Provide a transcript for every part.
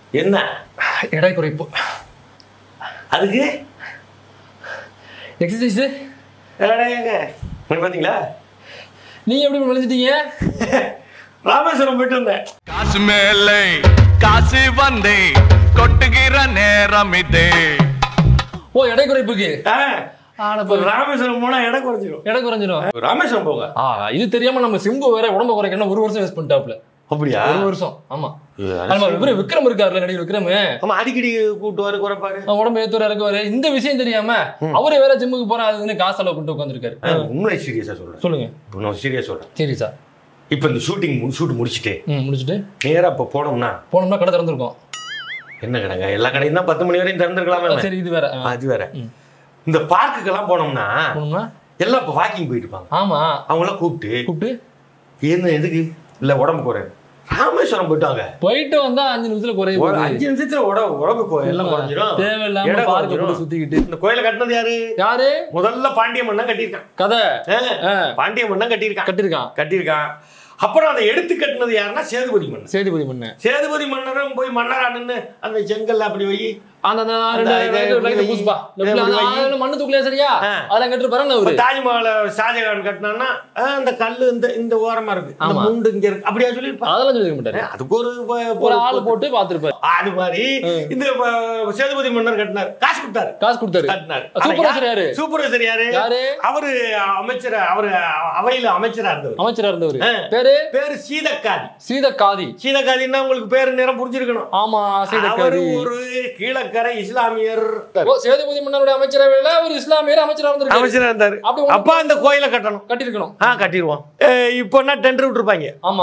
என்ன எடை குறைப்பு அதுக்கு எக்ஸசைஸ் ஏங்க பாத்தீங்களா நீங்க எப்படி விளைஞ்சிட்டீங்க ராமேஸ்வரம் போயிட்டு வந்தேன் காசு மேலே காசு வந்தே கொட்டுகிற நேரம் இதே ஓ எடை குறைப்புக்கு ஆ, ஆனா இப்ப ராமேஸ்வரம் போனா இடம் குறைஞ்சிரும் எடை குறைஞ்சிரும் ராமேஸ்வரம் போங்க ஆ இது தெரியாம நம்ம சிம்பு வேற உடம்பு குறைக்கணும் ஒரு வருஷம் வேஸ்ட் பண்ணிட்டாப்ல அப்படியா ஒரு வருஷம் ஆமா ஆமா இவரு விக்ரம் இருக்காருல்ல நடிகர் விக்ரம் ஆமா அடிக்கடி கூட்டுவாரு குறைப்பாரு அவன் உடம்பு ஏத்துவாரு இறக்குவாரு இந்த விஷயம் தெரியாம அவரே வேற ஜிம்முக்கு போறா அதுன்னு காசு செலவு பண்ணிட்டு உட்காந்துருக்காரு ஆ, உண்மை சீரியஸா சொல்றேன் சொல்லுங்க இப்போ நான் சீரியஸா சொல்றேன் சரி சார் இப்போ இந்த ஷூட்டிங் ஷூட் முடிச்சுட்டு ம் முடிச்சுட்டு நேரா இப்போ போனோம்னா போனோம்னா கடை திறந்திருக்கோம் என்ன கடைங்க எல்லா கடையும் தான் பத்து மணி வரையும் திறந்துருக்கலாமே சரி இது வேற ஆ, அது வேற இந்த பார்க்குக்கெல்லாம் போனோம்னா போனோம்னா எல்லாம் இப்போ வாக்கிங் போயிட்டு இருப்பாங்க ஆமா அவங்களாம் கூப்பிட்டு கூப்பிட்டு என்ன எதுக்கு இல்ல உடம்பு குறையும் ராமேஸ்வரம் போயிட்டாங்க போயிட்டு வந்தா அஞ்சு நிமிஷத்துல குறைய ஒரு போகுது அஞ்சு நிமிஷத்துல உடம்பு உடம்பு கு- எல்லாம் குறைஞ்சிரும் தேவையில்லாம இடம் பார்க்க குறைஞ்சிரும். போட்டு சுத்திக்கிட்டு இந்த கோயிலை கட்டினது யாரு யாரு முதல்ல பாண்டிய மன்னன் கட்டியிருக்கான் கதை ஆ, ஆ, பாண்டிய மன்னன் கட்டியிருக்கான் கட்டிருக்கான் கட்டியிருக்கான் அப்புறம் அதை எடுத்து கட்டினது யாருன்னா சேதுபதி மன்னன் சேதுபதி மண்ணு சேதுபதி மன்னரும் போய் மன்னரா நின்னு அந்த செங்கல்ல அப்படி வை அந்த அந்த அந்த ரெண்டு இது light- light வை. பூசுப்பா. இதை left ல இப்படி அந்த வை. ஆளுல மண்ணு தூக்கலையா சரியா ஆ. அதெல்லாம் கட்டு பாருங்க அவரு தாஜ்மஹால ஷாஜகான் கட்டினான்னா ஆ, அந்த கல்லு இந்த இந்த ஓரமா இருக்கு இந்த ஆமா. முண்டு இங்க இருக்கு அப்படியா சொல்லியிருப்பான் அதெல்லாம் சொல்லிக்க மாட்டாரு அதுக்கு ஒரு ப- ஒரு ஆள் போட்டு பாத்துருப்பாரு அது மாதிரி இந்த ப- சேதுபதி மன்னர் கட்டினார் காசு கொடுத்தாரு காசு கொடுத்தாரு கட்டினார் சூப்பர்வைசர் யாரு? சூப்பர்வைசர் யாரு யாரு அவரு அமைச்சர் அவரு அவையில அமைச்சரா இருந்தவர் அமைச்சரா இருந்தவரு ஆ. பேரு பேரு சீதக்காதி சீதக்காதி சீதக்காதின்னா உங்களுக்கு பேரு நேரம் புரிஞ்சிருக்கணும் ஆமா அவர் சீதக்காதி ஒரு கீழக்கரை இஸ்லாமியர் ஓ சேதுபதி மன்னருடைய அமைச்சரவையில ஒரு இஸ்லாமியர் அமைச்சரா இருந்திருக்காரு அமைச்சரா இருந்தாரு அப்படி ஒண்ணு அப்பா அந்த கோயிலை கட்டணும் கட்டிருக்கணும் ஆ கட்டிடுவோம் இப்போ என்ன டெண்டர் விட்டுருப்பாங்க ஆமா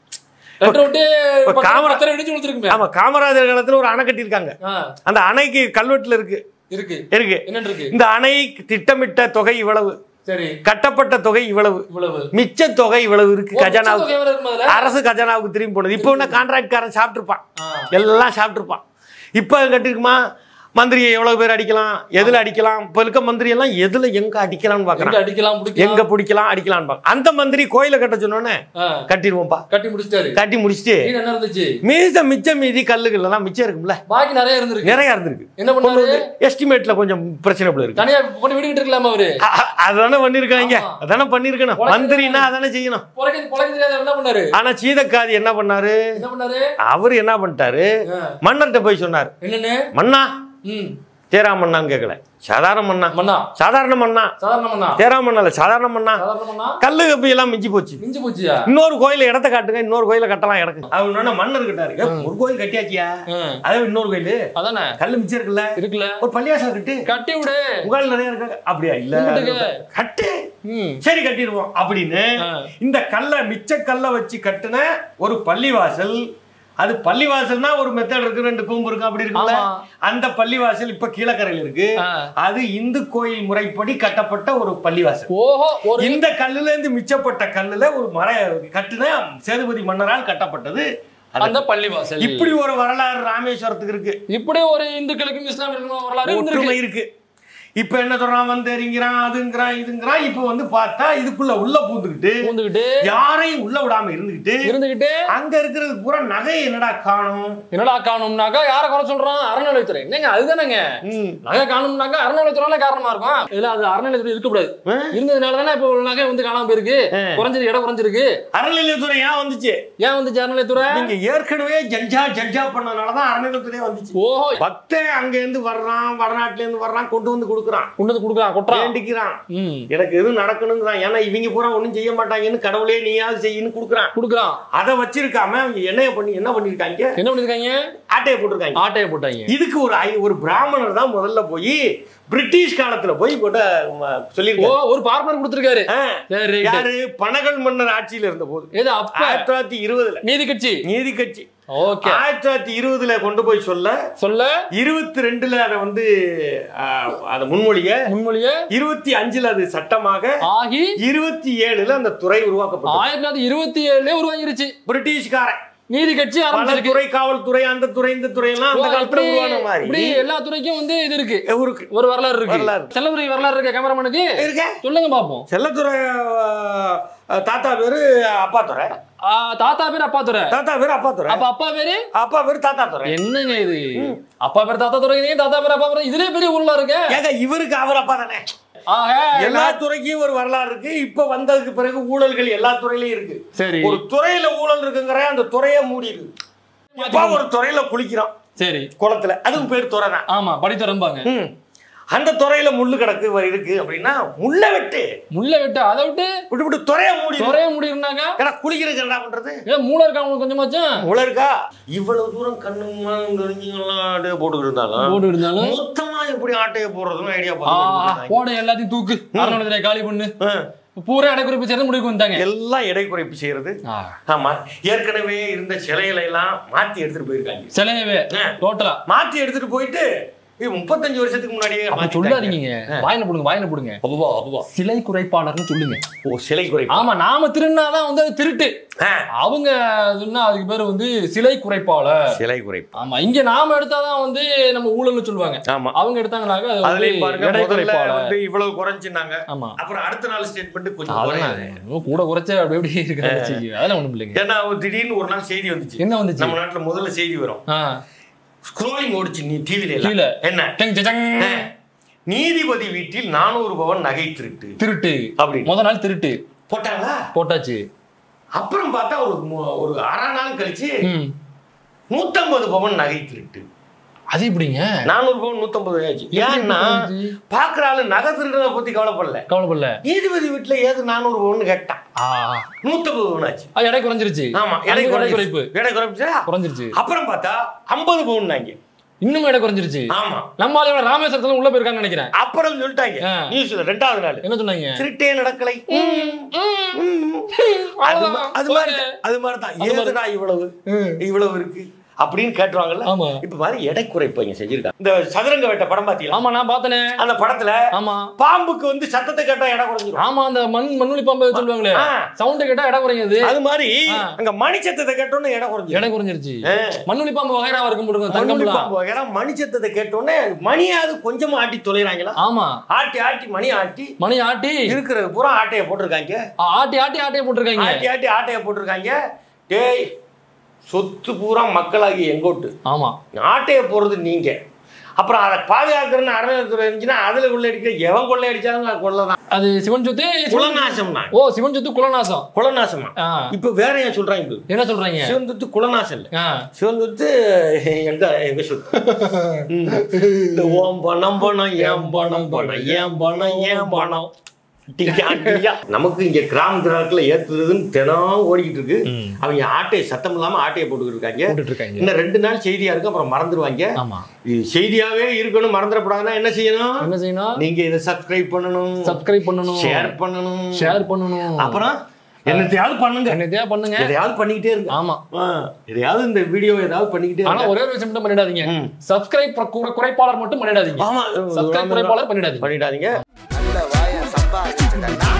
ரெண்டு விட்டு இப்ப பத்து- காமரா- பத்தரை இடிச்சு கொடுத்துருக்குமே ஆமா காமராஜர் காலத்துல ஒரு அணை கட்டியிருக்காங்க ஆ, அந்த அணைக்கு கல்வெட்டுல இருக்கு இருக்கு இருக்கு என்னன்னு இருக்கு இந்த அணை திட்டமிட்ட தொகை இவ்வளவு சரி கட்டப்பட்ட தொகை இவ்வளவு இவ்வளவு மிச்ச தொகை இவ்வளவு இருக்கு ஓ, மிச்ச கஜானாவுக்கு தொகை வேற இருக்குமா அதுல? அரசு கஜானாவுக்கு திரும்பி போனது இப்போ என்ன கான்ட்ராக்ட்காரன் சாப்பிட்டுருப்பான் ஆ. எல்லாம் சாப்பிட்டுருப்பான் இப்போ கட்டிருக்குமா மந்திரியை எவ்வளவு பேர் அடிக்கலாம் எதுல அடிக்கலாம் இப்ப இருக்க மந்திரி எல்லாம் எதுல எங்க அடிக்கலாம்னு எங்க பாக்குறான் அடிக்கலாம் பிடிக்கலாம் எங்க பிடிக்கலாம் அடிக்கலாம்னு பாக்க அந்த மந்திரி கோயிலை கட்ட சொன்னோன்னே ஆ, கட்டிடுவோம்ப்பா கட்டி முடிச்சிட்டாரு கட்டி முடிச்சுட்டு மீன் என்ன இருந்துச்சு மீத மிச்சம் மீதி கல்லுகள் எல்லாம் மிச்சம் இருக்கும்ல பாக்கி நிறைய இருந்திருக்கு நிறைய இருந்திருக்கு என்ன பண்ணாரு எஸ்டிமேட்ல கொஞ்சம் பிரச்சனை போல இருக்கு தனியா கொண்டு விடுகிட்டு இருக்கலாமா அவரு அ- அ- அதானே பண்ணிருக்காங்க ஆமா. அதானே பண்ணிருக்கணும் உலகத்துல- மந்திரினா அதானே செய்யணும் பொழைக்க பொழைக்க தெரியாத என்ன பண்ணாரு ஆனா சீதக்காதி என்ன பண்ணாரு என்ன பண்ணாரு அவரு என்ன பண்ணிட்டாரு ஆ, மன்னர்கிட்ட போய் சொன்னார் என்னன்னு மன்னா ம் ஜெயராம் மன்னான்னு கேட்கல சாதாரண மன்னா மண்ணா சாதாரண மன்னா சாதாரண மண்ணா ஜெயராம் மன்னா இல்ல சாதாரண மன்னா சாதாரண மண்ணா கல்லு கப்பி எல்லாம் மிஞ்சி போச்சு மிஞ்சு போச்சியா இன்னொரு கோயில இடத்த காட்டுங்க இன்னொரு கோயில கட்டலாம் இடக்கு அவர் மன்னர் கிட்டாரு "ஏ, ஒரு கோயில் கட்டியாச்சியா ஆ, அதே இன்னொரு கோயில் அதானே கல்லு மிச்சம் இருக்குல்ல இருக்குல்ல ஒரு பள்ளியாசம் கட்டு கட்டி விடு உங்கள் நிறைய இருக்காங்க அப்படியா இல்ல கும்பிட்டுக்க. கட்டு ம் சரி கட்டிடுவோம் அப்படின்னு ஆ. இந்த கல்லை மிச்ச கல்லை வச்சு கட்டுன ஒரு பள்ளிவாசல் அது பள்ளிவாசல்னா ஒரு மெத்தட் இருக்கு ரெண்டு கூம்பு இருக்கு அப்படி இருக்குல்ல ஆமா. அந்த பள்ளிவாசல் இப்ப கீழக்கரையில் இருக்கு ஆ. அது இந்து கோயில் முறைப்படி கட்டப்பட்ட ஒரு பள்ளிவாசல் ஓஹோ ஒரு இந்த கல்லுல இருந்து மிச்சப்பட்ட கல்லுல ஒரு மர கட்டுன சேதுபதி மன்னரால் கட்டப்பட்டது அது- அந்த பள்ளிவாசல் இப்படி ஒரு வரலாறு ராமேஸ்வரத்துக்கு இருக்கு இப்படி ஒரு இந்துக்களுக்கும் இஸ்லாமியர்களுக்கும் வரலாறு இருந்திருக்கு ஒற்றுமை இருக்கு இப்ப என்ன சொல்றான் வந்து எறிங்கிறான் அதுங்கிறான் இதுங்கிறான் இப்ப வந்து பார்த்தா இதுக்குள்ள உள்ள பூந்துக்கிட்டு பூந்துகிட்டு யாரையும் உள்ள விடாம இருந்துகிட்டு இருந்துகிட்டு அங்க இருக்கிறது பூரா நகை என்னடா காணும் என்னடா காணும்னாக்கா யார குறை சொல்றான் அறநிலைத்துறை என்னங்க அதுதானங்க நகை காணும்னாக்கா அறநிலைத்துறை காரணமா இருக்கும் இல்ல அது அறநிலைத்துறை இருக்கக்கூடாது ஆ? இருந்ததுனால தானே இப்போ ஒரு நகை வந்து காணாம போயிருக்கு குறைஞ்சது இடம் குறைஞ்சிருக்கு அறநிலையத்துறை ஏன் வந்துச்சு ஏன் வந்துச்சு அறநிலைத்துறை நீங்க ஏற்கனவே ஜட்ஜா ஜட்ஜா பண்ணனாலதான் அறநிலையத்துறையே வந்துச்சு ஓஹோ பக்தன் அங்க இருந்து வர்றான் வடநாட்டுல இருந்து வர்றான் கொண்டு வந்து கொடுக்குறான் கொண்டு வந்து கொடுக்குறான் கொட்டுறான் வேண்டிக்கிறான் ம் எனக்கு எதுவும் நடக்கணுங்கிறான் ஏன்னா இவங்க பூரா ஒண்ணும் செய்ய மாட்டாங்கன்னு கடவுளே நீயாவது செய்யன்னு கொடுக்குறான் கொடுக்குறான் அதை வச்சிருக்காம அவங்க என்னைய பண்ணி என்ன பண்ணிருக்காங்க என்ன பண்ணிருக்காங்க ஆட்டையை போட்டிருக்காங்க ஆட்டையை போட்டாங்க இதுக்கு ஒரு ஐ- ஒரு பிராமணர் தான் முதல்ல போய் பிரிட்டிஷ் காலத்துல போய் கூட ஓ சொல்லியிருக்காரு ஒரு பார்ட்னர் கொடுத்துருக்காரு ஆ, சரி ரைட் யாரு பனகல் மன்னர் ஆட்சியில இருந்த போது ஏது அப்ப ஆயிரத்தி தொள்ளாயிரத்தி இருபதுல நீதி கட்சி நீதி கட்சி ஓகே ஆயிரத்தி தொள்ளாயிரத்தி இருபதுல கொண்டு போய் சொல்ல சொல்ல இருபத்தி ரெண்டுல அதை வந்து ஆ, அதை முன்மொழிய முன்மொழிய இருபத்தி அஞ்சுல அது சட்டமாக ஆகி இருபத்தி ஏழுல அந்த துறை உருவாக்கப்பட்டது ஆயிரத்தி தொள்ளாயிரத்தி இருபத்தி ஏழுல உருவாங்கிருச்சு பிரிட்டிஷ்காரன் நீதி கட்சி பல ஆரம்பிச்சிருக்கு துறை காவல்துறை அந்த துறை இந்த துறை எல்லாம் அந்த ஓ, காலத்துல இப்படி உருவான இப்படி மாதிரி எல்லா துறைக்கும் வந்து இது இருக்கு ஊருக்கு ஒரு வரலாறு இருக்கு வரலாறு. செல்லதுரை வரலாறு இருக்க கேமராமேனுக்கு இருக்க சொல்லுங்க பாப்போம் செல்லத்துறை அஹ், தாத்தா பேரு அப்பா துறை ஆ, தாத்தா பேர் அப்பா துறை தாத்தா பேரு அப்பா துறை அப்ப அப்பா பேரு அப்பா பேரு தாத்தா துறை என்னங்க இது அப்பா பேர் தாத்தா துறை தாத்தா பேர் அப்பா பேர் இதுலயே பெரிய ஊர்ல இருக்கு ஏங்க இவருக்கு அவர் அப்பா தானே ஆக, எல்லா துறைக்கும் ஒரு வரலாறு இருக்கு இப்ப வந்ததுக்கு பிறகு ஊழல்கள் எல்லா துறையிலயும் இருக்கு சரி ஒரு துறையில ஊழல் இருக்குங்கிற அந்த துறையே மூடிடுது அப்பா ஒரு துறையில குளிக்கிறான் சரி குளத்துல அதுவும் பேர் துறை தான் ஆமா படித்துறம்பாங்க ம். அந்த துறையில முள்ளு கிடக்கு வ- இருக்கு அப்படின்னா முள்ள வெட்டு முள்ள விட்டு அதை விட்டு விட்டு விட்டு துறைய மூடி துறைய முடியும்னாங்க ஏன்னா குளிக்கிறதுக்கு என்ன பண்றது ஏன் மூளை இருக்கா உங்களுக்கு கொஞ்சமாச்சும் முளை இருக்கா இவ்வளவு தூரம் கண்ணுமா தெரிஞ்சுங்கெல்லாம் ஆட்டையை போட்டுக்கிட்டு இருந்தாலும் போட்டு இருந்தாலும் மொத்தமா எப்படி ஆட்டையை போடுறதுன்னு ஐடியா ஆ, பண்ணுறாங்க போட எல்லாத்தையும் தூக்கு அரணை காலி பண்ணு பூரா இடக்குறிப்பு சேர்ந்து முடிவுக்கு வந்தாங்க எல்லாம் எடை குறைப்பு செய்யறது ஆ, ஆமா ஏற்கனவே இருந்த சிலைகளை எல்லாம் மாத்தி எடுத்துட்டு போயிருக்காங்க சிலையவே ஆ. டோட்டலா மாத்தி எடுத்துட்டு போயிட்டு இது முப்பத்தஞ்சு வருஷத்துக்கு முன்னாடியே அப்படி மாத்திட்டாங்க. சொல்லாதீங்க வாயில போடுங்க வாயில போடுங்க அதுவா அதுவா சிலை குறைப்பாளர்னு சொல்லுங்க ஓ சிலை குறைப்பு ஆமா நாம திருநாதான் வந்து அது திருட்டு ஆ, அவங்க சொன்னா அதுக்கு பேர் வந்து சிலை குறைப்பாளர் சிலை குறைப்பு ஆமா இங்க நாம எடுத்தாதான் வந்து நம்ம ஊழல்னு சொல்லுவாங்க ஆமா அவங்க எடுத்தாங்கனாக்க அது வந்து அதுலயும் பாருங்க எடை முதல்ல குறைப்பாளர் வந்து இவ்வளவு குறைஞ்சினாங்க ஆமா அப்புறம் அடுத்த நாள் ஸ்டேட்மெண்ட் கொஞ்சம் அதெல்லாம் குறையுது. இன்னும் கூட குறைச்ச அப்படி எப்படி இருக்கிற அதெல்லாம் ஒண்ணும் இல்லைங்க ஏன்னா ஒரு திடீர்னு ஒரு நாள் செய்தி வந்துச்சு என்ன வந்துச்சு நம்ம நாட்டுல முதல்ல செய்தி வரும் ஆ ஸ்க்ரோலிங் ஓடிச்சு நீ டிவில கீழே. என்ன டங் சஜங். நீதிபதி வீட்டில் நானூறு பவன் நகை திருட்டு திருட்டு அப்படி முத நாள் திருட்டு போட்டாங்களா போட்டாச்சு அப்புறம் பார்த்தா ஒரு மு- ஒரு அரை நாள் கழிச்சு ம் நூத்தம்பது பவன் நகை திருட்டு அது எப்படிங்க நானூறு பவன் நூத்தம்பது ஆச்சு ஏன்னா பாக்குற ஆளு நகை திருடுறத பத்தி கவலைப்படல கவலைப்படல நீதிபதி வீட்டுல ஏது நானூறு பவன் கேட்டான் ஆ நூத்தம்பது பவன் ஆச்சு அது எடை குறைஞ்சிருச்சு ஆமா அங்க எடை எடை குறைப்பு குறைப்பு எடை குறைப்பிச்சா குறைஞ்சிருச்சு அப்புறம் பார்த்தா ஐம்பது பவுன் நாங்க இன்னும் எடை குறைஞ்சிருச்சு ஆமா நம்ம ஆளுங்க ராமேஸ்வரத்துல உள்ள போயிருக்காங்கன்னு நினைக்கிறேன் அப்புறம் சொல்லிட்டாங்க ஆ. நியூஸ்ல ரெண்டாவது நாள் என்ன சொன்னாங்க திருட்டே நடக்கலை அது மா- அது மாதிரி அது மாதிரி தான் ஏதுடா இவ்வளவு இவ்வளவு இருக்கு அப்படின்னு கேட்டுருவாங்கல்ல ஆமா இப்ப மாதிரி எடை குறைப்பு இங்க செஞ்சிருக்காங்க இந்த சதுரங்க வேட்ட படம் பாத்தீங்களா ஆமா நான் பார்த்தனே அந்த படத்துல ஆமா பாம்புக்கு வந்து சத்தத்தை கேட்டா எடை குறைஞ்சிரும் ஆமா அந்த மண் மண்ணுளி பாம்பு சொல்லுவாங்களே ஆ. சவுண்ட் கேட்டா இடம் குறையுது அது மாதிரி ஆ. அங்க மணி சத்தத்தை கேட்டோன்னே எடை குறைஞ்சிரும் இடம் குறைஞ்சிருச்சு ஆ. மண்ணுளி பாம்பு வகைரா இருக்கும் போடுங்க மண்ணுளி தங்கம்லாம் பாம்பு வகைரா மணி சத்தத்தை கேட்டோன்னே மணியாவது கொஞ்சமா ஆட்டி தொலைறாங்களா ஆமா ஆட்டி ஆட்டி மணி ஆட்டி மணி ஆட்டி இருக்கிறது பூரா ஆட்டைய போட்டிருக்காங்க ஆ, ஆட்டி ஆட்டி ஆட்டியை போட்டிருக்காங்க ஆட்டி ஆட்டி ஆட்டைய போட்டிருக்காங்க டேய் சொத்து பூரா மக்களாகி எங்கோட்டு ஆமா ஆட்டைய போறது நீங்க அப்புறம் அதை பாதுகாக்கிறன்னு அறநிலையத்துறை இருந்துச்சுன்னா அதுல கொள்ளையடிக்கிற எவன் கொள்ளையடிச்சாலும் நான் கொள்ளதான் அது சிவன் சொத்து குலநாசம் தான் ஓ சிவன் சொத்து குலநாசம் குலநாசமா ஆ, இப்ப வேற ஏன் சொல்றாங்க இப்ப என்ன சொல்றாங்க சிவன் சொத்து குலநாசம் இல்ல ஆ, சிவன் சொத்து எங்க எங்க சொத்து ம். இந்த ஓம் பணம் பணம் ஏன் பணம் பணம் ஏன் பணம் ஏன் பணம் டிக்கா, டிக்கா. நமக்கு இங்க கிராமத்துல ஏத்துறதுன்னு தினம் ஓடிக்கிட்டு இருக்கு ம். அவங்க ஆட்டையை சத்தம் இல்லாம ஆட்டையை போட்டுக்கிட்டு இருக்காங்க போட்டுட்டு இருக்காங்க இன்னும் ரெண்டு நாள் செய்தியா இருக்கு அப்புறம் மறந்துடுவாங்க ஆமா இது செய்தியாவே இருக்கணும் மறந்துடக்கூடாதுன்னா என்ன செய்யணும் என்ன செய்யணும் நீங்க இதை சப்ஸ்கிரைப் பண்ணணும் சப்ஸ்கிரைப் பண்ணணும் ஷேர் பண்ணணும் ஷேர் பண்ணணும் அப்புறம் என்னத்தையாவது பண்ணுங்க என்னத்தையா பண்ணுங்க எதையாவது பண்ணிக்கிட்டே இருங்க ஆமா ஆ, எதையாவது இந்த வீடியோ ஏதாவது பண்ணிக்கிட்டே ஆனா இருங்க ஒரே ஒரு விஷயம் மட்டும் பண்ணிடாதீங்க ம். சப்ஸ்கிரைப் குறைப்பாளர் மட்டும் பண்ணிடாதீங்க ஆமா சப்ஸ்கிரைப் குறைப்பாளர் பண்ணிடாதீங்க பண்ணிடாதீங்க நல்ல வாய சம்பாதிச்சுட்டா